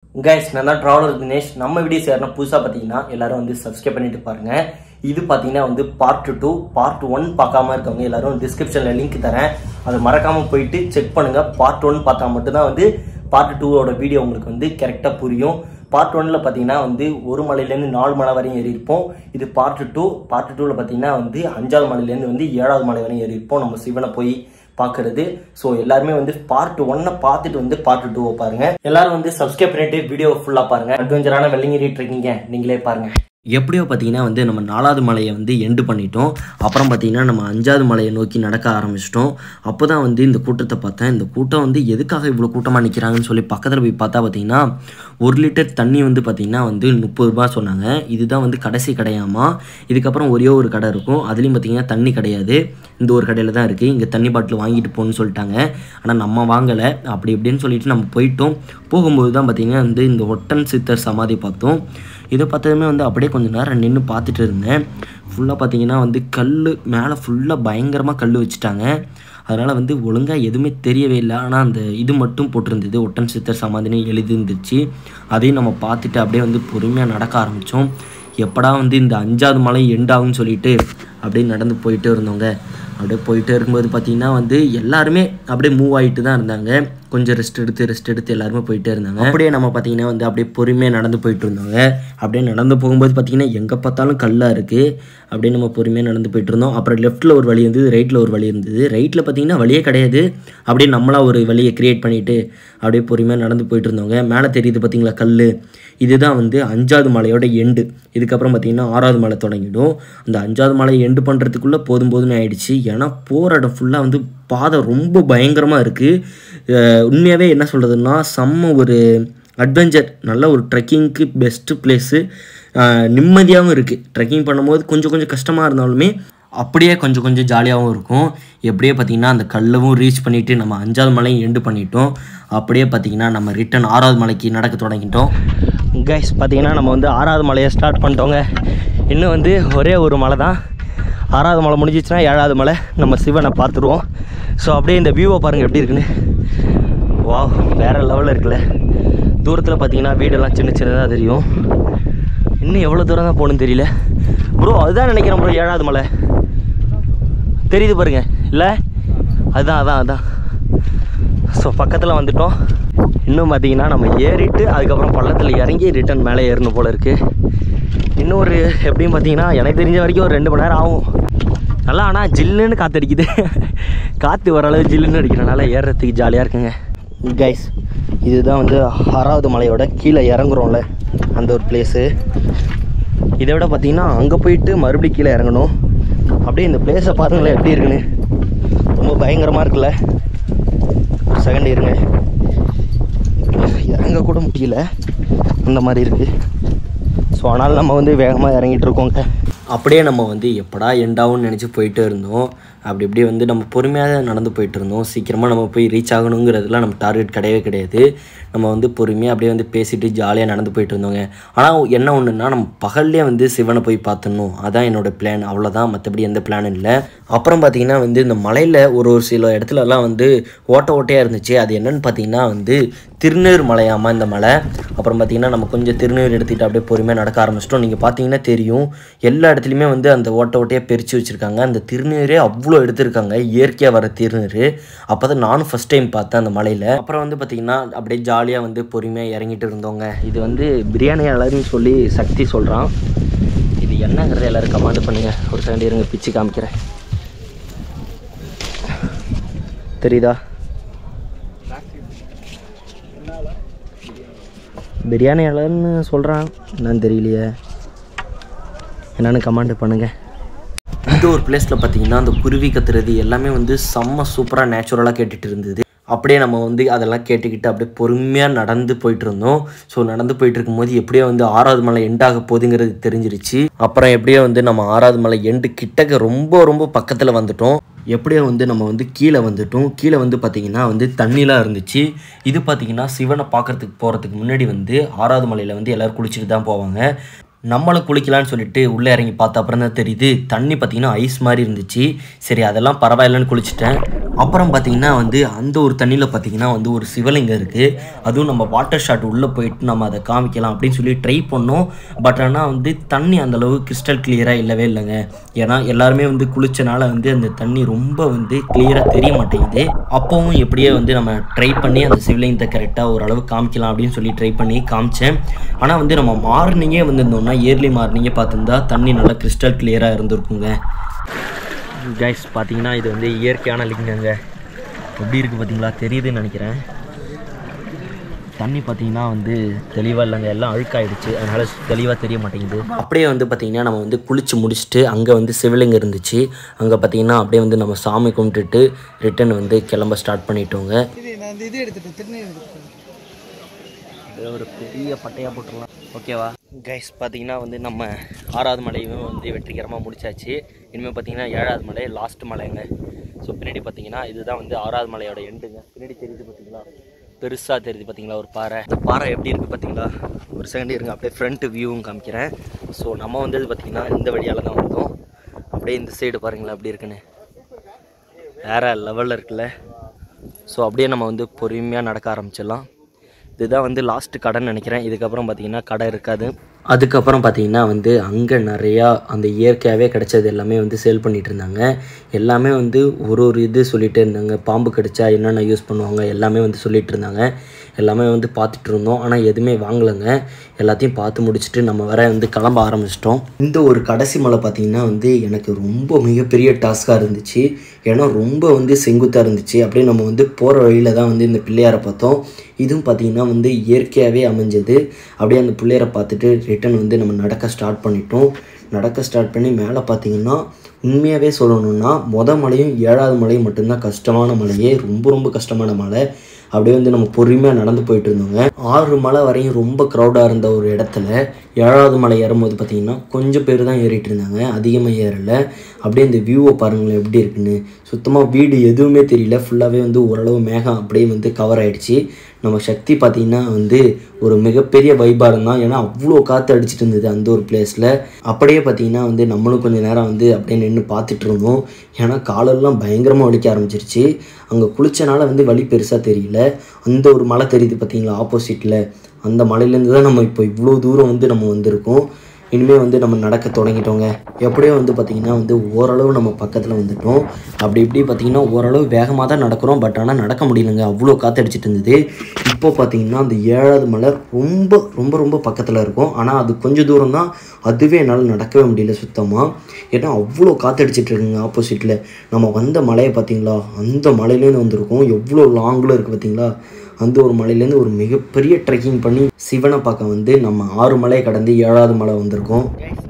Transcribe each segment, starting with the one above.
guys நான் தான் traveller Dinesh நம்ம வீடியோஸ் யாருன்னா புதுசாக பார்த்தீங்கன்னா எல்லாரும் வந்து சப்ஸ்கிரைப் பண்ணிட்டு பாருங்க இது பார்த்தீங்கன்னா வந்து பார்ட் டூ பார்ட் ஒன் பார்க்காம இருக்கவங்க எல்லாரும் டிஸ்கிரிப்ஷனில் லிங்க் தரேன் அதை மறக்காம போயிட்டு செக் பண்ணுங்க பார்ட் ஒன் பார்த்தா மட்டும்தான் வந்து பார்ட் டூவோட வீடியோ உங்களுக்கு வந்து கரெக்டாக புரியும் பார்ட் ஒன்ல பார்த்தீங்கன்னா வந்து ஒரு மலையிலேருந்து நாலு மலை வரையும் ஏறி இருப்போம் இது பார்ட் டூ பார்ட் டூவில் பார்த்தீங்கன்னா வந்து அஞ்சாவது மலையிலேருந்து வந்து ஏழாவது மலை வரையும் ஏறி இருப்போம் நம்ம சிவனை போய் பார்க்கறது ஸோ எல்லாருமே வந்து பார்ட் ஒன்னை பார்த்துட்டு வந்து பார்ட் டூவை பாருங்க எல்லாரும் வந்து சப்ஸ்கிரைப் பண்ணிட்டு வீடியோ ஃபுல்லாக பாருங்க அட்வென்ச்சரான வெள்ளிங்கிரி ட்ரெக்கிங்க நீங்களே பாருங்க எப்படியோ பார்த்தீங்கன்னா வந்து நம்ம நாலாவது மலையை வந்து எண்டு பண்ணிட்டோம் அப்புறம் பார்த்தீங்கன்னா நம்ம அஞ்சாவது மலையை நோக்கி நடக்க ஆரம்பிச்சிட்டோம் அப்போ தான் வந்து இந்த கூட்டத்தை பார்த்தேன் இந்த கூட்டம் வந்து எதுக்காக இவ்வளோ கூட்டமாக நிற்கிறாங்கன்னு சொல்லி பக்கத்தில் போய் பார்த்தா பார்த்தீங்கன்னா ஒரு லிட்டர் தண்ணி வந்து பார்த்தீங்கன்னா வந்து முப்பது ரூபாய் சொன்னாங்க இதுதான் வந்து கடைசி கடையாமா இதுக்கப்புறம் ஒரே ஒரு கடை இருக்கும் அதுலேயும் பார்த்தீங்கன்னா தண்ணி கிடையாது இந்த ஒரு கடையில் தான் இருக்குது இங்கே தண்ணி பாட்டில் வாங்கிட்டு போகணும்னு சொல்லிட்டாங்க ஆனால் நம்ம வாங்கலை அப்படி இப்படின்னு சொல்லிட்டு நம்ம போயிட்டோம் போகும்போது தான் பார்த்தீங்கன்னா வந்து இந்த ஒட்டன் சித்தர் சமாதி பார்த்தோம் இதை பார்த்ததுமே வந்து அப்படியே கொஞ்சம் நேரம் நின்று பார்த்துட்டு இருந்தேன் ஃபுல்லாக பார்த்தீங்கன்னா வந்து கல் மேலே ஃபுல்லாக பயங்கரமாக கல் வச்சுட்டாங்க அதனால் வந்து ஒழுங்காக எதுவுமே தெரியவே இல்லை ஆனால் அந்த இது மட்டும் போட்டிருந்தது ஒட்டன் சித்தர் சமாதினு எழுதி இருந்துச்சு அதையும் நம்ம பார்த்துட்டு அப்படியே வந்து பொறுமையாக நடக்க ஆரம்பித்தோம் எப்படா வந்து இந்த அஞ்சாவது மலை எண்டாகும்னு சொல்லிட்டு அப்படியே நடந்து போயிட்டே இருந்தோங்க அப்படியே போயிட்டே இருக்கும்போது பார்த்தீங்கன்னா வந்து எல்லாருமே அப்படியே மூவ் ஆகிட்டு தான் இருந்தாங்க கொஞ்சம் ரெஸ்ட் எடுத்து ரெஸ்ட் எடுத்து எல்லாருமே போயிட்டே இருந்தாங்க அப்படியே நம்ம பார்த்தீங்கன்னா வந்து அப்படியே பொறுமையாக நடந்து போயிட்டு இருந்தாங்க அப்படியே நடந்து போகும்போது பார்த்தீங்கன்னா எங்கே பார்த்தாலும் கல்லாக இருக்குது அப்படியே நம்ம பொறுமையாக நடந்து போயிட்டு இருந்தோம் அப்புறம் லெஃப்ட்டில் ஒரு வழி இருந்தது ரைட்டில் ஒரு வழி இருந்தது ரைட்டில் பார்த்தீங்கன்னா வழியே கிடையாது அப்படியே நம்மளா ஒரு வழியை க்ரியேட் பண்ணிவிட்டு அப்படியே பொறுமையாக நடந்து போயிட்டு இருந்தோங்க மேலே தெரியுது பார்த்தீங்களா கல் இதுதான் வந்து அஞ்சாவது மலையோட எண்டு இதுக்கப்புறம் பார்த்தீங்கன்னா ஆறாவது மலை தொடங்கிடும் அந்த அஞ்சாவது மலை எண்டு பண்ணுறதுக்குள்ளே போதும் போதும்னு ஆயிடுச்சு ஏன்னா போகிற இடம் ஃபுல்லாக வந்து பாதை ரொம்ப பயங்கரமாக இருக்குது உண்மையாகவே என்ன சொல்கிறதுன்னா செம்ம ஒரு அட்வென்ச்சர் நல்ல ஒரு ட்ரெக்கிங்க்கு பெஸ்ட்டு பிளேஸு நிம்மதியாகவும் இருக்குது ட்ரெக்கிங் பண்ணும்போது கொஞ்சம் கொஞ்சம் கஷ்டமாக இருந்தாலுமே அப்படியே கொஞ்சம் கொஞ்சம் ஜாலியாகவும் இருக்கும் எப்படியே பார்த்தீங்கன்னா அந்த கல்லவும் ரீச் பண்ணிவிட்டு நம்ம அஞ்சாவது மலையும் எண்டு பண்ணிட்டோம் அப்படியே பார்த்தீங்கன்னா நம்ம ரிட்டன் ஆறாவது மலைக்கு நடக்க தொடங்கிட்டோம் கைஸ் பார்த்தீங்கன்னா நம்ம வந்து ஆறாவது மலையை ஸ்டார்ட் பண்ணிட்டோங்க இன்னும் வந்து ஒரே ஒரு மலை தான் ஆறாவது மலை முடிஞ்சிச்சுன்னா ஏழாவது மலை நம்ம சிவனை பார்த்துருவோம் ஸோ அப்படியே இந்த வியூவை பாருங்கள் எப்படி இருக்குன்னு வா வேறு லெவலில் இருக்குல்ல தூரத்தில் பார்த்தீங்கன்னா வீடெல்லாம் சின்ன சின்னதாக தெரியும் இன்னும் எவ்வளோ தூரம் தான் போகணுன்னு தெரியல ப்ரோ அதுதான் நினைக்கிறேன் ப்ரோ ஏழாவது மலை தெரியுது பாருங்க இல்லை அதுதான் அதான் அதான் ஸோ பக்கத்தில் வந்துட்டோம் இன்னும் பார்த்தீங்கன்னா நம்ம ஏறிட்டு அதுக்கப்புறம் பள்ளத்தில் இறங்கி ரிட்டன் மேலே ஏறணும் போல் இருக்குது இன்னும் ஒரு எப்படியும் பார்த்தீங்கன்னா எனக்கு தெரிஞ்ச வரைக்கும் ஒரு ரெண்டு மணி நேரம் ஆகும் நல்லா ஆனால் ஜில்லுன்னு காற்று அடிக்குது காற்று வர அளவு ஜில்லுன்னு அடிக்கிறனால ஏறுறதுக்கு ஜாலியாக இருக்குங்க கைஸ் இதுதான் வந்து ஆறாவது மலையோட கீழே இறங்குறோம்ல அந்த ஒரு பிளேஸு இதை விட பார்த்தீங்கன்னா அங்கே போயிட்டு மறுபடியும் கீழே இறங்கணும் அப்படியே இந்த பிளேஸை பாருங்களேன் எப்படி இருக்குன்னு ரொம்ப பயங்கரமாக இருக்குல்ல ஒரு செகண்ட் இருங்க இறங்க கூட முடியல அந்த மாதிரி இருக்குது ஸோ ஆனால் நம்ம வந்து வேகமாக இறங்கிட்டு இருக்கோங்க அப்படியே நம்ம வந்து எப்படா எண்டாகும்னு நினச்சி போயிட்டே இருந்தோம் அப்படி இப்படி வந்து நம்ம பொறுமையாக நடந்து போயிட்டு இருந்தோம் சீக்கிரமாக நம்ம போய் ரீச் ஆகணுங்கிறதுலாம் நம்ம டார்கெட் கிடையவே கிடையாது நம்ம வந்து பொறுமையாக அப்படியே வந்து பேசிட்டு ஜாலியாக நடந்து போயிட்டு இருந்தோங்க ஆனால் என்ன ஒன்றுன்னா நம்ம பகல்லே வந்து சிவனை போய் பார்த்துடணும் அதான் என்னோடய பிளான் அவ்வளோதான் மற்றபடி எந்த பிளானும் இல்லை அப்புறம் பார்த்திங்கன்னா வந்து இந்த மலையில் ஒரு ஒரு சில இடத்துலலாம் வந்து ஓட்ட ஓட்டையாக இருந்துச்சு அது என்னென்னு பார்த்தீங்கன்னா வந்து திருநீர் மலையாமா இந்த மலை அப்புறம் பார்த்திங்கன்னா நம்ம கொஞ்சம் திருநீர் எடுத்துகிட்டு அப்படியே பொறுமையாக நடக்க ஆரம்பிச்சிட்டோம் நீங்கள் பார்த்தீங்கன்னா தெரியும் எல்லா இடத்துலையுமே வந்து அந்த ஓட்ட ஓட்டையாக பிரித்து வச்சுருக்காங்க அந்த திருநீரே அவ்வளோ எடுத்திருக்காங்க இயற்கையாக வர திருநீர் அப்போ தான் நானும் ஃபஸ்ட் டைம் பார்த்தேன் அந்த மலையில் அப்புறம் வந்து பார்த்திங்கன்னா அப்படியே ஜாலியாக வந்து பொறுமையாக இறங்கிட்டு இருந்தோங்க இது வந்து பிரியாணி அலர்னு சொல்லி சக்தி சொல்கிறான் இது என்னங்கிறத எல்லோரும் கமாண்ட் பண்ணுங்கள் ஒரு செகண்ட் இருங்க பிச்சு காமிக்கிறேன் தெரியுதா பிரியாணி அலர்னு சொல்கிறான் என்னன்னு தெரியலையே என்னன்னு கமெண்ட் பண்ணுங்கள் இந்த ஒரு பிளேஸில் பார்த்தீங்கன்னா அந்த குருவி கத்துறது எல்லாமே வந்து செம்ம சூப்பராக நேச்சுரலாக கேட்டுட்டு இருந்தது அப்படியே நம்ம வந்து அதெல்லாம் கேட்டுக்கிட்டு அப்படியே பொறுமையாக நடந்து போயிட்டு இருந்தோம் ஸோ நடந்து போயிட்டு இருக்கும்போது எப்படியோ வந்து ஆறாவது மலை எண்டாக போகுதுங்கிறது தெரிஞ்சிருச்சு அப்புறம் எப்படியோ வந்து நம்ம ஆறாவது மலை எண்டு கிட்டக்க ரொம்ப ரொம்ப பக்கத்தில் வந்துட்டோம் எப்படியோ வந்து நம்ம வந்து கீழே வந்துட்டோம் கீழே வந்து பார்த்திங்கன்னா வந்து தண்ணிலாம் இருந்துச்சு இது பார்த்திங்கன்னா சிவனை பார்க்குறதுக்கு போகிறதுக்கு முன்னாடி வந்து ஆறாவது மலையில் வந்து எல்லோரும் குளிச்சுட்டு தான் போவாங்க நம்மளும் குளிக்கலான்னு சொல்லிட்டு உள்ளே இறங்கி பார்த்த அப்புறம் தான் தெரியுது தண்ணி பார்த்தீங்கன்னா ஐஸ் மாதிரி இருந்துச்சு சரி அதெல்லாம் பரவாயில்லன்னு குளிச்சிட்டேன் அப்புறம் பார்த்தீங்கன்னா வந்து அந்த ஒரு தண்ணியில் பார்த்தீங்கன்னா வந்து ஒரு சிவலிங்கம் இருக்குது அதுவும் நம்ம வாட்டர் ஷாட் உள்ளே போயிட்டு நம்ம அதை காமிக்கலாம் அப்படின்னு சொல்லி ட்ரை பண்ணோம் பட் ஆனால் வந்து தண்ணி அந்தளவு கிறிஸ்டல் கிளியராக இல்லவே இல்லைங்க ஏன்னா எல்லாருமே வந்து குளிச்சனால வந்து அந்த தண்ணி ரொம்ப வந்து கிளியராக தெரிய மாட்டேங்குது அப்போவும் எப்படியே வந்து நம்ம ட்ரை பண்ணி அந்த சிவலிங்கத்தை கரெக்டாக ஓரளவு காமிக்கலாம் அப்படின்னு சொல்லி ட்ரை பண்ணி காமிச்சேன் ஆனால் வந்து நம்ம மார்னிங்கே வந்திருந்தோம்னா இயர்லி மார்னிங்கே பார்த்துருந்தா தண்ணி நல்லா கிறிஸ்டல் கிளியராக இருந்திருக்குங்க கைஸ் பார்த்தீங்கன்னா இது வந்து இயற்கையான லிங்கங்க எப்படி இருக்குது பார்த்தீங்களா தெரியுதுன்னு நினைக்கிறேன் தண்ணி பார்த்தீங்கன்னா வந்து தெளிவாக இல்லைங்க எல்லாம் அழுக்காயிடுச்சு அதனால் தெளிவாக தெரிய மாட்டேங்குது அப்படியே வந்து பார்த்தீங்கன்னா நம்ம வந்து குளிச்சு முடிச்சுட்டு அங்கே வந்து சிவலிங்கம் இருந்துச்சு அங்கே பார்த்தீங்கன்னா அப்படியே வந்து நம்ம சாமி கும்பிட்டுட்டு ரிட்டன் வந்து கிளம்ப ஸ்டார்ட் பண்ணிட்டோங்க இது நான் இந்த இது எடுத்துட்டேன் திருநீர் எடுத்துட்டேன் ஒரு பெரிய பட்டையாக போட்டுடலாம் ஓகேவா கைஸ் பார்த்தீங்கன்னா வந்து நம்ம ஆறாவது மலையும் வந்து வெற்றிகரமாக முடிச்சாச்சு இனிமேல் பார்த்தீங்கன்னா ஏழாவது மலை லாஸ்ட் மலைங்க ஸோ பின்னாடி பார்த்தீங்கன்னா இதுதான் வந்து ஆறாவது மலையோட எண்டுங்க பின்னாடி தெரியுது பார்த்தீங்களா பெருசாக தெரியுது பார்த்தீங்களா ஒரு பாறை இந்த பாறை எப்படி இருக்குது பார்த்தீங்களா ஒரு செகண்ட் இருங்க அப்படியே ஃப்ரண்ட் வியூவும் காமிக்கிறேன் ஸோ நம்ம வந்தது பார்த்தீங்கன்னா இந்த வழியால் தான் வந்தோம் அப்படியே இந்த சைடு பாருங்களேன் எப்படி இருக்குன்னு வேற லெவலில் இருக்குல்ல ஸோ அப்படியே நம்ம வந்து பொறுமையாக நடக்க ஆரம்பிச்சிடலாம் இதுதான் வந்து லாஸ்ட் கடைன்னு நினைக்கிறேன் இதுக்கப்புறம் பார்த்தீங்கன்னா கடை இருக்காது அதுக்கப்புறம் பார்த்தீங்கன்னா வந்து அங்கே நிறையா அந்த இயற்கையாகவே கிடைச்சது எல்லாமே வந்து சேல் பண்ணிட்டு இருந்தாங்க எல்லாமே வந்து ஒரு ஒரு இது சொல்லிட்டு இருந்தாங்க பாம்பு கடிச்சா என்னென்ன யூஸ் பண்ணுவாங்க எல்லாமே வந்து சொல்லிட்டு இருந்தாங்க எல்லாமே வந்து பார்த்துட்டு இருந்தோம் ஆனால் எதுவுமே வாங்கலைங்க எல்லாத்தையும் பார்த்து முடிச்சுட்டு நம்ம வர வந்து கிளம்ப ஆரம்பிச்சிட்டோம் இந்த ஒரு கடைசி மலை பார்த்தீங்கன்னா வந்து எனக்கு ரொம்ப மிகப்பெரிய டாஸ்காக இருந்துச்சு ஏன்னா ரொம்ப வந்து செங்குத்தாக இருந்துச்சு அப்படியே நம்ம வந்து போகிற வழியில் தான் வந்து இந்த பிள்ளையாரை பார்த்தோம் இதுவும் பார்த்தீங்கன்னா வந்து இயற்கையாகவே அமைஞ்சது அப்படியே அந்த பிள்ளையாரை பார்த்துட்டு ரிட்டன் வந்து நம்ம நடக்க ஸ்டார்ட் பண்ணிட்டோம் நடக்க ஸ்டார்ட் பண்ணி மேலே பார்த்தீங்கன்னா உண்மையாகவே சொல்லணும்னா மொத மலையும் ஏழாவது மலையும் மட்டும்தான் கஷ்டமான மலையே ரொம்ப ரொம்ப கஷ்டமான மலை அப்படியே வந்து நம்ம பொறுமையாக நடந்து போயிட்டு இருந்தோங்க ஆறு மலை வரையும் ரொம்ப க்ரௌடாக இருந்த ஒரு இடத்துல ஏழாவது மலை ஏறும்போது பார்த்தீங்கன்னா கொஞ்சம் பேர் தான் ஏறிட்டு இருந்தாங்க அதிகமாக ஏறல அப்படியே இந்த வியூவை பாருங்களேன் எப்படி இருக்குன்னு சுத்தமாக வீடு எதுவுமே தெரியல ஃபுல்லாகவே வந்து ஓரளவு மேகம் அப்படியே வந்து கவர் ஆயிடுச்சு நம்ம சக்தி பார்த்தீங்கன்னா வந்து ஒரு மிகப்பெரிய வைபாரம் தான் ஏன்னா அவ்வளோ காற்று அடிச்சிட்டு இருந்தது அந்த ஒரு பிளேஸில் அப்படியே பார்த்தீங்கன்னா வந்து நம்மளும் கொஞ்சம் நேரம் வந்து அப்படியே நின்று பார்த்துட்டு இருந்தோம் ஏன்னா காலெல்லாம் பயங்கரமாக வலிக்க ஆரம்பிச்சிருச்சு அங்கே குளிச்சனால வந்து வலி பெருசாக தெரியல அந்த ஒரு மலை தெரியுது பார்த்தீங்களா ஆப்போசிட்டில் அந்த மலையிலேருந்து தான் நம்ம இப்போ இவ்வளோ தூரம் வந்து நம்ம வந்திருக்கோம் இனிமேல் வந்து நம்ம நடக்க தொடங்கிட்டோங்க எப்படியோ வந்து பார்த்திங்கன்னா வந்து ஓரளவு நம்ம பக்கத்தில் வந்துட்டோம் அப்படி இப்படி பார்த்திங்கன்னா ஓரளவு வேகமாக தான் நடக்கிறோம் பட் ஆனால் நடக்க முடியலங்க அவ்வளோ காற்றடிச்சிட்டு இருந்தது இப்போ பார்த்திங்கன்னா அந்த ஏழாவது மலை ரொம்ப ரொம்ப ரொம்ப பக்கத்தில் இருக்கும் ஆனால் அது கொஞ்சம் தூரம் தான் அதுவே என்னால் நடக்கவே முடியல சுத்தமாக ஏன்னா அவ்வளோ காற்றடிச்சிட்டு இருக்குங்க ஆப்போசிட்டில் நம்ம வந்த மலையை பார்த்தீங்களா அந்த மலையிலேருந்து வந்திருக்கோம் எவ்வளோ லாங்கில் இருக்குது பார்த்தீங்களா அந்த ஒரு மலையிலேருந்து ஒரு மிகப்பெரிய ட்ரெக்கிங் பண்ணி சிவனை பார்க்க வந்து நம்ம ஆறு மலையை கடந்து ஏழாவது மலை வந்திருக்கோம்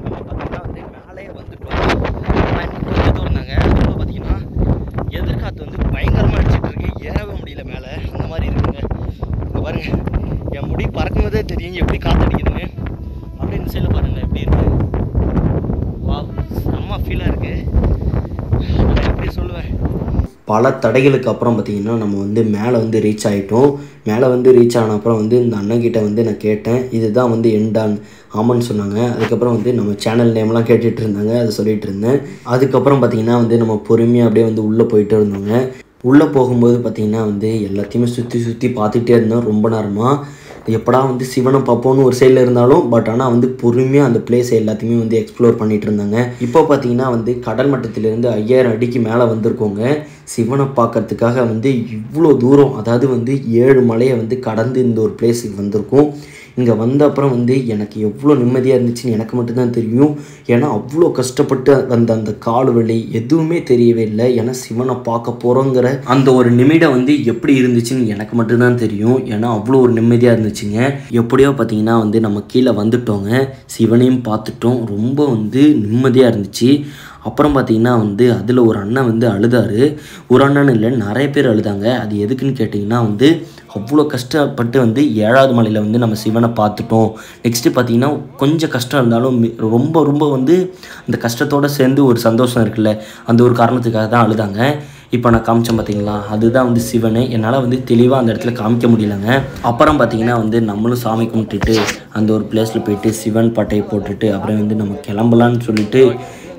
எதிர்காத்து வந்து பயங்கரமாக அடிச்சிட்டு இருக்கு ஏறவே முடியல மேலே அந்த மாதிரி இருக்குங்க இங்க பாருங்க என் முடி பறக்கும் போதே தெரியும் எப்படி காத்து அடிக்குதுன்னு அப்படியே இந்த சைடில் பாருங்க எப்படி இருக்கு வா செம்ம ஃபீலாக இருக்கு நான் எப்படி சொல்லுவேன் பல தடைகளுக்கு அப்புறம் பார்த்தீங்கன்னா நம்ம வந்து மேலே வந்து ரீச் ஆகிட்டோம் மேலே வந்து ரீச் ஆன அப்புறம் வந்து இந்த அண்ணன்கிட்ட வந்து நான் கேட்டேன் இதுதான் வந்து எண்டான் ஆமான்னு சொன்னாங்க அதுக்கப்புறம் வந்து நம்ம சேனல் நேம்லாம் கேட்டுட்டு இருந்தாங்க அதை சொல்லிட்டு இருந்தேன் அதுக்கப்புறம் பார்த்தீங்கன்னா வந்து நம்ம பொறுமையாக அப்படியே வந்து உள்ளே போயிட்டு இருந்தோங்க உள்ளே போகும்போது பார்த்தீங்கன்னா வந்து எல்லாத்தையுமே சுற்றி சுற்றி பார்த்துட்டே இருந்தோம் ரொம்ப நேரமாக எப்படா வந்து சிவனை பார்ப்போம்னு ஒரு சைடில் இருந்தாலும் பட் ஆனால் வந்து பொறுமையாக அந்த பிளேஸை எல்லாத்தையுமே வந்து எக்ஸ்ப்ளோர் பண்ணிட்டு இருந்தாங்க இப்போ பார்த்தீங்கன்னா வந்து கடல் மட்டத்திலிருந்து ஐயாயிரம் அடிக்கு மேலே வந்திருக்கோங்க சிவனை பார்க்கறதுக்காக வந்து இவ்வளோ தூரம் அதாவது வந்து ஏழு மலையை வந்து கடந்து இந்த ஒரு பிளேஸுக்கு வந்திருக்கோம் இங்கே வந்த அப்புறம் வந்து எனக்கு எவ்வளோ நிம்மதியாக இருந்துச்சுன்னு எனக்கு மட்டும்தான் தெரியும் ஏன்னா அவ்வளோ கஷ்டப்பட்டு வந்த அந்த கால் வலி எதுவுமே தெரியவே இல்லை ஏன்னா சிவனை பார்க்க போகிறோங்கிற அந்த ஒரு நிமிடம் வந்து எப்படி இருந்துச்சுன்னு எனக்கு மட்டும்தான் தெரியும் ஏன்னா அவ்வளோ ஒரு நிம்மதியாக இருந்துச்சுங்க எப்படியோ பார்த்தீங்கன்னா வந்து நம்ம கீழே வந்துட்டோங்க சிவனையும் பார்த்துட்டோம் ரொம்ப வந்து நிம்மதியாக இருந்துச்சு அப்புறம் பார்த்தீங்கன்னா வந்து அதில் ஒரு அண்ணன் வந்து அழுதாரு ஒரு அண்ணன் இல்லை நிறைய பேர் அழுதாங்க அது எதுக்குன்னு கேட்டிங்கன்னா வந்து அவ்வளோ கஷ்டப்பட்டு வந்து ஏழாவது மலையில் வந்து நம்ம சிவனை பார்த்துட்டோம் நெக்ஸ்ட்டு பார்த்தீங்கன்னா கொஞ்சம் கஷ்டம் இருந்தாலும் மி- ரொம்ப ரொம்ப வந்து அந்த கஷ்டத்தோடு சேர்ந்து ஒரு சந்தோஷம் இருக்குல்ல அந்த ஒரு காரணத்துக்காக தான் அழுதாங்க இப்போ நான் காமிச்சேன் பார்த்தீங்களா அதுதான் வந்து சிவனு என்னால் வந்து தெளிவாக அந்த இடத்துல காமிக்க முடியலங்க அப்புறம் பார்த்தீங்கன்னா வந்து நம்மளும் சாமி கும்பிட்டுட்டு அந்த ஒரு பிளேஸில் போயிட்டு சிவன் பட்டையை போட்டுட்டு அப்புறம் வந்து நம்ம கிளம்பலான்னு சொல்லிட்டு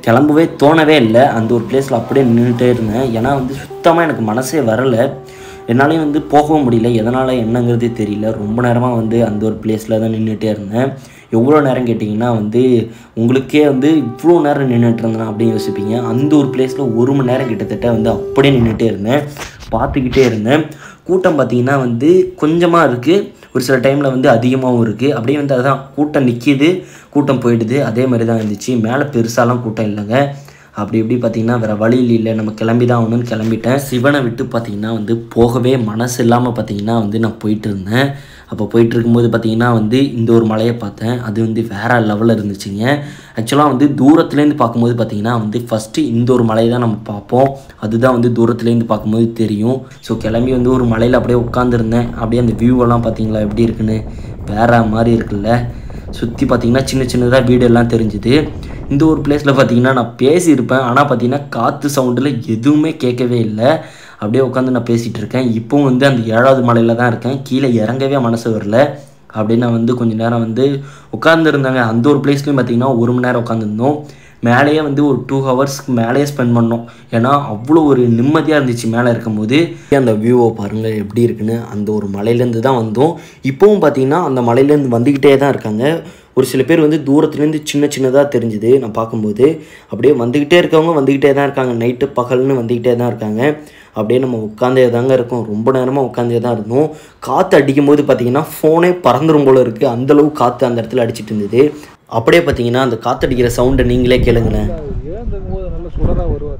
கிளம்பவே தோணவே இல்லை அந்த ஒரு பிளேஸில் அப்படியே நின்றுட்டே இருந்தேன் ஏன்னா வந்து சுத்தமாக எனக்கு மனசே வரலை என்னாலையும் வந்து போகவும் முடியல எதனால் என்னங்கிறதே தெரியல ரொம்ப நேரமாக வந்து அந்த ஒரு பிளேஸில் தான் நின்றுட்டே இருந்தேன் எவ்வளோ நேரம் கேட்டிங்கன்னா வந்து உங்களுக்கே வந்து இவ்வளோ நேரம் நின்றுட்டு இருந்தேன் அப்படின்னு யோசிப்பீங்க அந்த ஒரு பிளேஸில் ஒரு மணி நேரம் கிட்டத்தட்ட வந்து அப்படியே நின்றுட்டே இருந்தேன் பார்த்துக்கிட்டே இருந்தேன் கூட்டம் பார்த்திங்கன்னா வந்து கொஞ்சமாக இருக்குது ஒரு சில டைமில் வந்து அதிகமாகவும் இருக்குது அப்படியே வந்து அதுதான் கூட்டம் நிற்கிது கூட்டம் போயிடுது அதே மாதிரி தான் இருந்துச்சு மேலே பெருசாலாம் கூட்டம் இல்லைங்க அப்படி இப்படி பார்த்தீங்கன்னா வேறு வழி இல்லை நம்ம கிளம்பி தான் ஆகணும்னு கிளம்பிட்டேன் சிவனை விட்டு பார்த்தீங்கன்னா வந்து போகவே மனசு இல்லாமல் பார்த்தீங்கன்னா வந்து நான் போயிட்டு இருந்தேன் அப்போ போயிட்டு இருக்கும்போது பார்த்தீங்கன்னா வந்து இந்த ஒரு மலையை பார்த்தேன் அது வந்து வேற லெவலில் இருந்துச்சுங்க ஆக்சுவலாக வந்து தூரத்துலேருந்து பார்க்கும்போது பார்த்தீங்கன்னா வந்து ஃபஸ்ட்டு இந்த ஒரு மலையை தான் நம்ம பார்ப்போம் அதுதான் வந்து தூரத்துலேருந்து பார்க்கும்போது தெரியும் ஸோ கிளம்பி வந்து ஒரு மலையில் அப்படியே உட்காந்துருந்தேன் அப்படியே அந்த வியூவெல்லாம் பார்த்தீங்களா எப்படி இருக்குன்னு வேற மாதிரி இருக்குல்ல சுற்றி பார்த்தீங்கன்னா சின்ன சின்னதாக வீடு எல்லாம் தெரிஞ்சுது இந்த ஒரு பிளேஸில் பார்த்தீங்கன்னா நான் பேசியிருப்பேன் ஆனால் பார்த்தீங்கன்னா காற்று சவுண்டில் எதுவுமே கேட்கவே இல்லை அப்படியே உட்காந்து நான் பேசிகிட்டு இருக்கேன் இப்போவும் வந்து அந்த ஏழாவது மலையில் தான் இருக்கேன் கீழே இறங்கவே மனசு வரல அப்படியே நான் வந்து கொஞ்ச நேரம் வந்து உட்காந்துருந்தாங்க அந்த ஒரு பிளேஸ்லையும் பார்த்தீங்கன்னா ஒரு மணி நேரம் உட்காந்துருந்தோம் மேலேயே வந்து ஒரு டூ ஹவர்ஸ்க்கு மேலேயே ஸ்பெண்ட் பண்ணோம் ஏன்னா அவ்வளோ ஒரு நிம்மதியாக இருந்துச்சு மேலே இருக்கும்போது அந்த வியூவை பாருங்கள் எப்படி இருக்குன்னு அந்த ஒரு மலையிலேருந்து தான் வந்தோம் இப்போவும் பார்த்தீங்கன்னா அந்த மலையிலேருந்து வந்துக்கிட்டே தான் இருக்காங்க ஒரு சில பேர் வந்து தூரத்துலேருந்து சின்ன சின்னதாக தெரிஞ்சுது நான் பார்க்கும்போது அப்படியே வந்துக்கிட்டே இருக்கவங்க வந்துக்கிட்டே தான் இருக்காங்க நைட்டு பகல்னு வந்துக்கிட்டே தான் இருக்காங்க அப்படியே நம்ம உட்காந்தே தாங்க இருக்கோம் ரொம்ப நேரமாக உட்காந்தே தான் இருந்தோம் காற்று அடிக்கும் போது பார்த்தீங்கன்னா ஃபோனே பறந்துரும் போல இருக்குது அந்தளவு காற்று அந்த இடத்துல அடிச்சிட்டு இருந்தது அப்படியே பார்த்தீங்கன்னா அந்த காற்றடிக்கிற சவுண்டை நீங்களே கேளுங்களேன் ஏன் போது நல்ல சுடராக வருவார்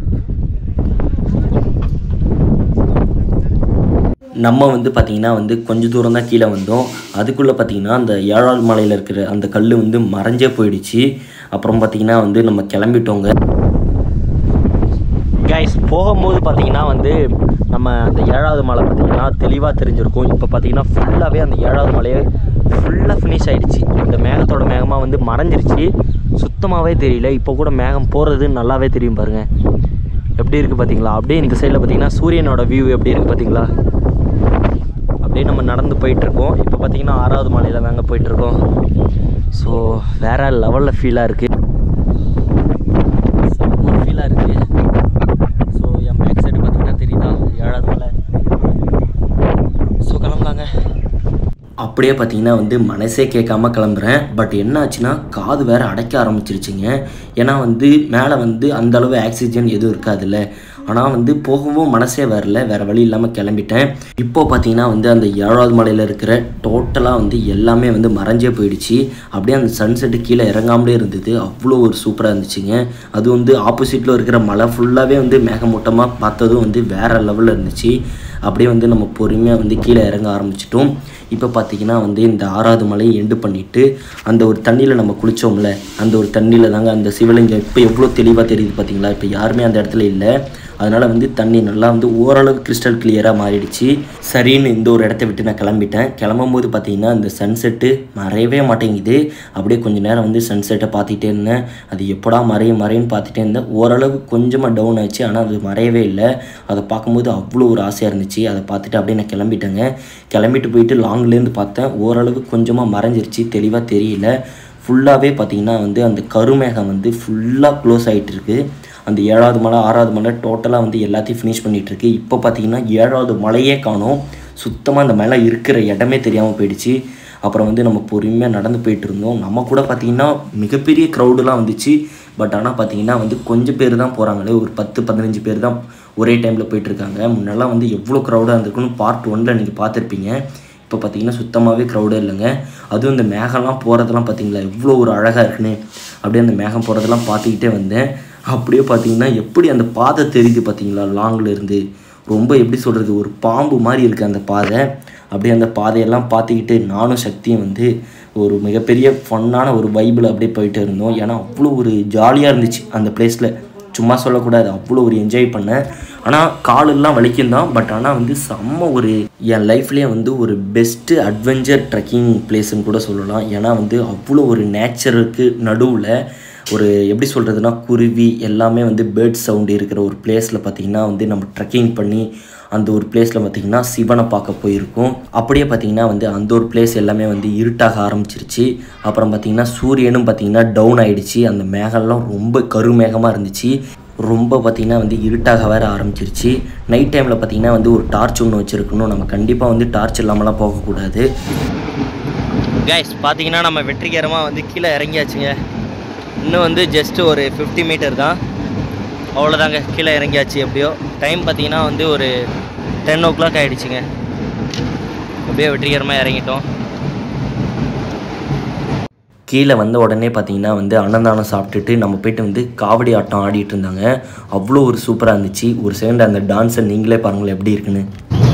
நம்ம வந்து பார்த்திங்கன்னா வந்து கொஞ்சம் தூரம் தான் கீழே வந்தோம் அதுக்குள்ளே பார்த்திங்கன்னா அந்த ஏழாவது மலையில் இருக்கிற அந்த கல் வந்து மறைஞ்சே போயிடுச்சு அப்புறம் பார்த்திங்கன்னா வந்து நம்ம கிளம்பிட்டோங்க கைஸ் போகும்போது பார்த்தீங்கன்னா வந்து நம்ம அந்த ஏழாவது மலை பார்த்தீங்கன்னா தெளிவாக தெரிஞ்சிருக்கும் இப்போ பார்த்தீங்கன்னா ஃபுல்லாகவே அந்த ஏழாவது மலையே ஃபுல்லாக ஃபினிஷ் ஆயிடுச்சு அந்த மேகத்தோட மேகமாக வந்து மறைஞ்சிருச்சு சுத்தமாகவே தெரியல இப்போ கூட மேகம் போகிறது நல்லாவே தெரியும் பாருங்கள் எப்படி இருக்குது பார்த்தீங்களா அப்படியே இந்த சைடில் பார்த்தீங்கன்னா சூரியனோட வியூ எப்படி இருக்குது பார்த்தீங்களா அப்படியே நம்ம நடந்து போயிட்டுருக்கோம் இப்போ பார்த்தீங்கன்னா ஆறாவது மலையில் தாங்க போயிட்டுருக்கோம் ஸோ வேறு லெவலில் ஃபீலாக இருக்குது செம்ம ஃபீலாக இருக்குது ஸோ என் பேக் சைடு பார்த்தீங்கன்னா தெரியுதா ஏழாவது மலை ஸோ கிளம்பலாங்க அப்படியே பார்த்தீங்கன்னா வந்து மனசே கேட்காம கிளம்புறேன் பட் என்ன ஆச்சுன்னா காது வேற அடைக்க ஆரம்பிச்சிருச்சுங்க ஏன்னா வந்து மேலே வந்து அந்த அளவு ஆக்சிஜன் எதுவும் இருக்காதுல்ல ஆனால் வந்து போகவும் மனசே வரல வேறு வழி இல்லாமல் கிளம்பிட்டேன் இப்போ பார்த்தீங்கன்னா வந்து அந்த ஏழாவது மலையில் இருக்கிற டோட்டலாக வந்து எல்லாமே வந்து மறைஞ்சே போயிடுச்சு அப்படியே அந்த சன்செட்டு கீழே இறங்காமலே இருந்தது அவ்வளோ ஒரு சூப்பராக இருந்துச்சுங்க அது வந்து ஆப்போசிட்டில் இருக்கிற மலை ஃபுல்லாகவே வந்து மேகமூட்டமாக பார்த்ததும் வந்து வேறு லெவலில் இருந்துச்சு அப்படியே வந்து நம்ம பொறுமையாக வந்து கீழே இறங்க ஆரம்பிச்சிட்டோம் இப்போ பார்த்தீங்கன்னா வந்து இந்த ஆறாவது மலையை எண்டு பண்ணிவிட்டு அந்த ஒரு தண்ணியில் நம்ம குளித்தோம்ல அந்த ஒரு தண்ணியில் தாங்க அந்த சிவலிங்கம் இப்போ எவ்வளோ தெளிவாக தெரியுது பார்த்தீங்களா இப்போ யாருமே அந்த இடத்துல இல்லை அதனால் வந்து தண்ணி நல்லா வந்து ஓரளவு கிறிஸ்டல் கிளியராக மாறிடுச்சு சரின்னு இந்த ஒரு இடத்த விட்டு நான் கிளம்பிட்டேன் கிளம்பும்போது பார்த்தீங்கன்னா இந்த சன்செட்டு மறையவே மாட்டேங்குது அப்படியே கொஞ்ச நேரம் வந்து சன்செட்டை பார்த்துட்டே இருந்தேன் அது எப்படா மறையும் மறையும் பார்த்துட்டே இருந்தேன் ஓரளவு கொஞ்சமாக டவுன் ஆச்சு ஆனால் அது மறையவே இல்லை அதை பார்க்கும்போது அவ்வளோ ஒரு ஆசையாக இருந்துச்சு அதை பார்த்துட்டு அப்படியே நான் கிளம்பிட்டேங்க கிளம்பிட்டு போயிட்டு லாங்லேருந்து பார்த்தேன் ஓரளவு கொஞ்சமாக மறைஞ்சிருச்சு தெளிவாக தெரியல ஃபுல்லாகவே பார்த்தீங்கன்னா வந்து அந்த கருமேகம் வந்து ஃபுல்லாக க்ளோஸ் ஆகிட்டு இருக்கு அந்த ஏழாவது மலை ஆறாவது மலை டோட்டலாக வந்து எல்லாத்தையும் ஃபினிஷ் பண்ணிட்டு இருக்கு இப்போ பார்த்தீங்கன்னா ஏழாவது மலையே காணோம் சுத்தமாக அந்த மலை இருக்கிற இடமே தெரியாமல் போயிடுச்சு அப்புறம் வந்து நம்ம பொறுமையாக நடந்து போயிட்டு இருந்தோம் நம்ம கூட பார்த்தீங்கன்னா மிகப்பெரிய க்ரௌடுலாம் வந்துச்சு பட் ஆனால் பார்த்தீங்கன்னா வந்து கொஞ்சம் பேர் தான் போகிறாங்களே ஒரு பத்து பதினஞ்சு பேர் தான் ஒரே டைமில் போயிட்டுருக்காங்க முன்னெல்லாம் வந்து எவ்வளோ க்ரௌடாக இருந்திருக்குன்னு பார்ட் ஒனில் நீங்கள் பார்த்துருப்பீங்க இப்போ பார்த்தீங்கன்னா சுத்தமாகவே க்ரௌடே இல்லைங்க அதுவும் இந்த மேகம்லாம் போகிறதெல்லாம் பார்த்தீங்களா எவ்வளோ ஒரு அழகாக இருக்குன்னு அப்படியே அந்த மேகம் போகிறதெல்லாம் பார்த்துக்கிட்டே வந்தேன் அப்படியே பார்த்தீங்கன்னா எப்படி அந்த பாதை தெரியுது பார்த்தீங்களா லாங்கில் இருந்து ரொம்ப எப்படி சொல்கிறது ஒரு பாம்பு மாதிரி இருக்குது அந்த பாதை அப்படியே அந்த பாதையெல்லாம் பார்த்துக்கிட்டு நானும் சக்தியும் வந்து ஒரு மிகப்பெரிய ஃபன்னான ஒரு வைபிள் அப்படியே போயிட்டு இருந்தோம் ஏன்னா அவ்வளோ ஒரு ஜாலியாக இருந்துச்சு அந்த பிளேஸில் சும்மா சொல்லக்கூடாது அவ்வளோ ஒரு என்ஜாய் பண்ணேன் ஆனால் காலெல்லாம் வலிக்கும் தான் பட் ஆனால் வந்து செம்ம ஒரு என் லைஃப்லேயே வந்து ஒரு பெஸ்ட்டு அட்வென்ச்சர் ட்ரெக்கிங் பிளேஸ்ன்னு கூட சொல்லலாம் ஏன்னா வந்து அவ்வளோ ஒரு நேச்சருக்கு நடுவில் ஒரு எப்படி சொல்கிறதுனா குருவி எல்லாமே வந்து பேர்ட் சவுண்டு இருக்கிற ஒரு பிளேஸில் பார்த்திங்கன்னா வந்து நம்ம ட்ரெக்கிங் பண்ணி அந்த ஒரு பிளேஸில் பார்த்தீங்கன்னா சிவனை பார்க்க போயிருக்கோம் அப்படியே பார்த்தீங்கன்னா வந்து அந்த ஒரு பிளேஸ் எல்லாமே வந்து இருட்டாக ஆரம்பிச்சிருச்சு அப்புறம் பார்த்தீங்கன்னா சூரியனும் பார்த்தீங்கன்னா டவுன் ஆயிடுச்சு அந்த மேகம்லாம் ரொம்ப கருமேகமாக இருந்துச்சு ரொம்ப பார்த்தீங்கன்னா வந்து இருட்டாக வேற ஆரம்பிச்சிருச்சு நைட் டைமில் பார்த்தீங்கன்னா வந்து ஒரு டார்ச் ஒன்று வச்சுருக்கணும் நம்ம கண்டிப்பாக வந்து டார்ச் இல்லாமலாம் போகக்கூடாது கைஸ் பார்த்தீங்கன்னா நம்ம வெற்றிகரமாக வந்து கீழே இறங்கியாச்சுங்க இன்னும் வந்து ஜஸ்ட் ஒரு ஃபிஃப்டி மீட்டர் தான் அவ்வளோதாங்க கீழே இறங்கியாச்சு எப்படியோ டைம் பார்த்தீங்கன்னா வந்து ஒரு டென் ஓ கிளாக் ஆகிடுச்சுங்க அப்படியே வெற்றிகரமாக இறங்கிட்டோம் கீழே வந்த உடனே பார்த்தீங்கன்னா வந்து அன்னதானம் சாப்பிட்டுட்டு நம்ம போயிட்டு வந்து காவடி ஆட்டம் ஆடிட்டு இருந்தாங்க அவ்வளோ ஒரு சூப்பராக இருந்துச்சு ஒரு செகண்ட் அந்த டான்ஸை நீங்களே பாருங்களேன் எப்படி இருக்குன்னு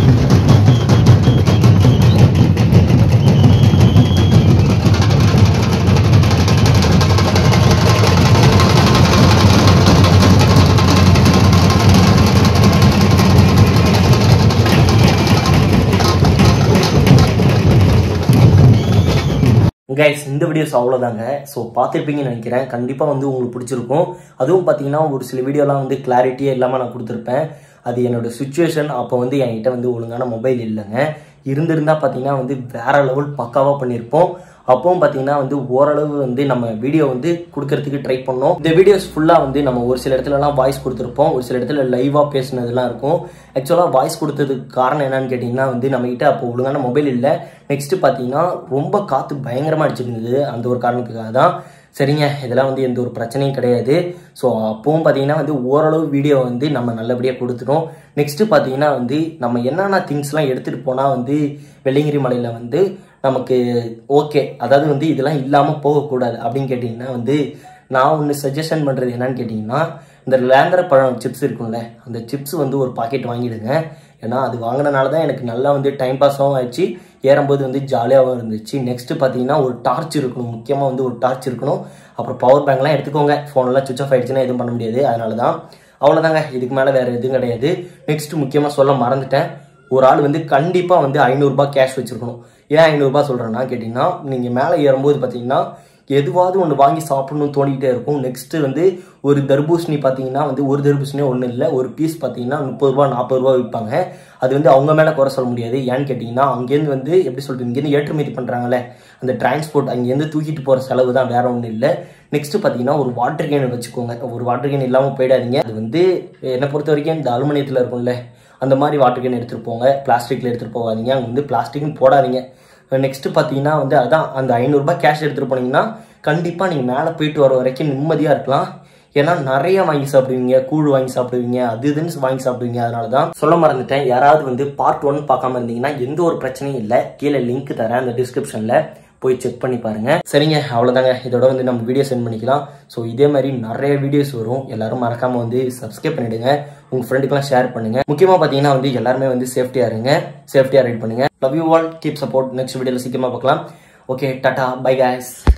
கைஸ் இந்த வீடியோஸ் அவ்வளோதாங்க ஸோ பார்த்துருப்பீங்கன்னு நினைக்கிறேன் கண்டிப்பாக வந்து உங்களுக்கு பிடிச்சிருக்கும் அதுவும் பார்த்தீங்கன்னா ஒரு சில வீடியோலாம் வந்து கிளாரிட்டியே இல்லாமல் நான் கொடுத்துருப்பேன் அது என்னோட சுச்சுவேஷன் அப்போ வந்து என்கிட்ட வந்து ஒழுங்கான மொபைல் இல்லைங்க இருந்திருந்தா பார்த்தீங்கன்னா வந்து வேற லெவல் பக்காவாக பண்ணியிருப்போம் அப்பவும் பார்த்தீங்கன்னா வந்து ஓரளவு வந்து நம்ம வீடியோ வந்து கொடுக்கறதுக்கு ட்ரை பண்ணோம் இந்த வீடியோஸ் ஃபுல்லாக வந்து நம்ம ஒரு சில இடத்துலலாம் வாய்ஸ் கொடுத்துருப்போம் ஒரு சில இடத்துல லைவாக பேசினதுலாம் இருக்கும் ஆக்சுவலாக வாய்ஸ் கொடுத்ததுக்கு காரணம் என்னன்னு கேட்டிங்கன்னா வந்து நம்மகிட்ட அப்போ ஒழுங்கான மொபைல் இல்லை நெக்ஸ்ட் பார்த்தீங்கன்னா ரொம்ப காற்று பயங்கரமாக அடிச்சிருந்தது அந்த ஒரு காரணத்துக்காக தான் சரிங்க இதெல்லாம் வந்து எந்த ஒரு பிரச்சனையும் கிடையாது ஸோ அப்பவும் பார்த்தீங்கன்னா வந்து ஓரளவு வீடியோ வந்து நம்ம நல்லபடியாக கொடுத்துட்டோம் நெக்ஸ்ட்டு பார்த்தீங்கன்னா வந்து நம்ம என்னென்ன திங்ஸ்லாம் எடுத்துகிட்டு போனால் வந்து வெள்ளிங்கிரி மலையில் வந்து நமக்கு ஓகே அதாவது வந்து இதெல்லாம் இல்லாமல் போகக்கூடாது அப்படின்னு கேட்டிங்கன்னா வந்து நான் ஒன்று சஜஷன் பண்ணுறது என்னன்னு கேட்டிங்கன்னா இந்த லேந்தர பழம் சிப்ஸ் இருக்கும்ல அந்த சிப்ஸ் வந்து ஒரு பாக்கெட் வாங்கிடுங்க ஏன்னா அது வாங்கினனால தான் எனக்கு நல்லா வந்து டைம் பாஸாகவும் ஆயிடுச்சு ஏறும்போது வந்து ஜாலியாகவும் இருந்துச்சு நெக்ஸ்ட் பார்த்தீங்கன்னா ஒரு டார்ச் இருக்கணும் முக்கியமாக வந்து ஒரு டார்ச் இருக்கணும் அப்புறம் பவர் பேங்க்லாம் எடுத்துக்கோங்க ஃபோன்லாம் சுவிச் ஆஃப் ஆயிடுச்சுன்னா எதுவும் பண்ண முடியாது அதனால தான் அவ்வளோதாங்க இதுக்கு மேலே வேறு எதுவும் கிடையாது நெக்ஸ்ட் முக்கியமாக சொல்ல மறந்துட்டேன் ஒரு ஆள் வந்து கண்டிப்பாக வந்து ஐநூறுரூபா கேஷ் வச்சுருக்கணும் ஏன் ஐநூறுரூபா சொல்கிறேன்னா கேட்டிங்கன்னா நீங்கள் மேலே ஏறும்போது பார்த்தீங்கன்னா எதுவாவது ஒன்று வாங்கி சாப்பிடணும்னு தோணிக்கிட்டே இருக்கும் நெக்ஸ்ட்டு வந்து ஒரு தர்பூசணி பார்த்தீங்கன்னா வந்து ஒரு தர்பூசணியே ஒன்றும் இல்லை ஒரு பீஸ் பார்த்தீங்கன்னா முப்பது ரூபா நாற்பது ரூபா விற்பாங்க அது வந்து அவங்க மேலே குறை சொல்ல முடியாது ஏன்னு கேட்டிங்கன்னா அங்கேருந்து வந்து எப்படி சொல்கிறது இங்கேருந்து ஏற்றுமதி பண்ணுறாங்களே அந்த டிரான்ஸ்போர்ட் அங்கேருந்து தூக்கிட்டு போகிற செலவு தான் வேற ஒன்றும் இல்லை நெக்ஸ்ட் பார்த்தீங்கன்னா ஒரு வாட்டர் கேன் வச்சுக்கோங்க ஒரு வாட்டர் கேன் இல்லாமல் போயிடாதீங்க அது வந்து என்னை பொறுத்த வரைக்கும் இந்த அலுமினியத்தில் இருக்கும்ல அந்த மாதிரி வாட்டர் கேன் எடுத்துகிட்டு போங்க பிளாஸ்டிக்கில் எடுத்துகிட்டு போகாதீங்க அங்கே வந்து பிளாஸ்டிக்னு போடாதீங்க நெக்ஸ்ட் பார்த்தீங்கன்னா வந்து அதான் அந்த ஐநூறுரூபா கேஷ் எடுத்துகிட்டு போனீங்கன்னா கண்டிப்பாக நீங்கள் மேலே போயிட்டு வர வரைக்கும் நிம்மதியாக இருக்கலாம் ஏன்னா நிறைய வாங்கி சாப்பிடுவீங்க கூழ் வாங்கி சாப்பிடுவீங்க அது இதுன்னு வாங்கி சாப்பிடுவீங்க அதனால தான் சொல்ல மறந்துட்டேன் யாராவது வந்து பார்ட் ஒன் பார்க்காம இருந்தீங்கன்னா எந்த ஒரு பிரச்சனையும் இல்லை கீழே லிங்க் தரேன் அந்த டிஸ்கிரிப்ஷனில் போய் செக் பண்ணி பாருங்க சரிங்க அவ்வளோதாங்க இதோட வந்து நம்ம வீடியோ சென்ட் பண்ணிக்கலாம் ஸோ இதே மாதிரி நிறைய வீடியோஸ் வரும் எல்லாரும் மறக்காம வந்து சப்ஸ்கிரைப் பண்ணிடுங்க உங்க ஃப்ரெண்டுக்கெல்லாம் ஷேர் பண்ணுங்க முக்கியமாக பார்த்தீங்கன்னா வந்து எல்லாருமே வந்து சேஃப்டியா இருங்க சேஃப்டியா ரைட் பண்ணுங்க love you all keep support next வீடியோவில் சீக்கிரமா பார்க்கலாம் ஓகே டாடா பை guys